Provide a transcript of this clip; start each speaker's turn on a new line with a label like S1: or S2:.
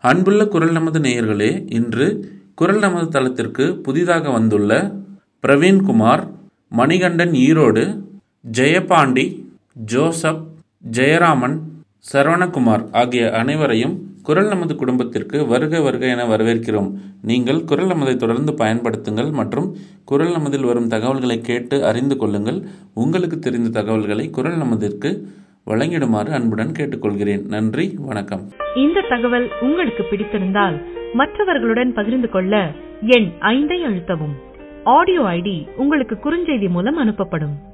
S1: அன்புள்ள குரல் நமது நேயர்களே இன்று குரல் நமது தளத்திற்கு புதிதாக வந்துள்ள பிரவீன்குமார் மணிகண்டன் ஈரோடு ஜெயபாண்டி ஜோசப் ஜெயராமன் சரவணகுமார் ஆகிய அனைவரையும் குரல் நமது குடும்பத்திற்கு வருக வருக என வரவேற்கிறோம் நீங்கள் குரல் நமதை தொடர்ந்து பயன்படுத்துங்கள் மற்றும் குரல் நமதில் வரும் தகவல்களை கேட்டு அறிந்து கொள்ளுங்கள் உங்களுக்கு தெரிந்த தகவல்களை குரல் நமதிற்கு வழங்கிடுமாறு அன்புடன் கேட்டுக்கொள்கிறேன் நன்றி வணக்கம்
S2: இந்த தகவல் உங்களுக்கு பிடித்திருந்தால் மற்றவர்களுடன் பகிர்ந்து கொள்ள எண் ஐந்தை அழுத்தவும் ஆடியோ ஐடி உங்களுக்கு குறுஞ்செய்தி மூலம் அனுப்பப்படும்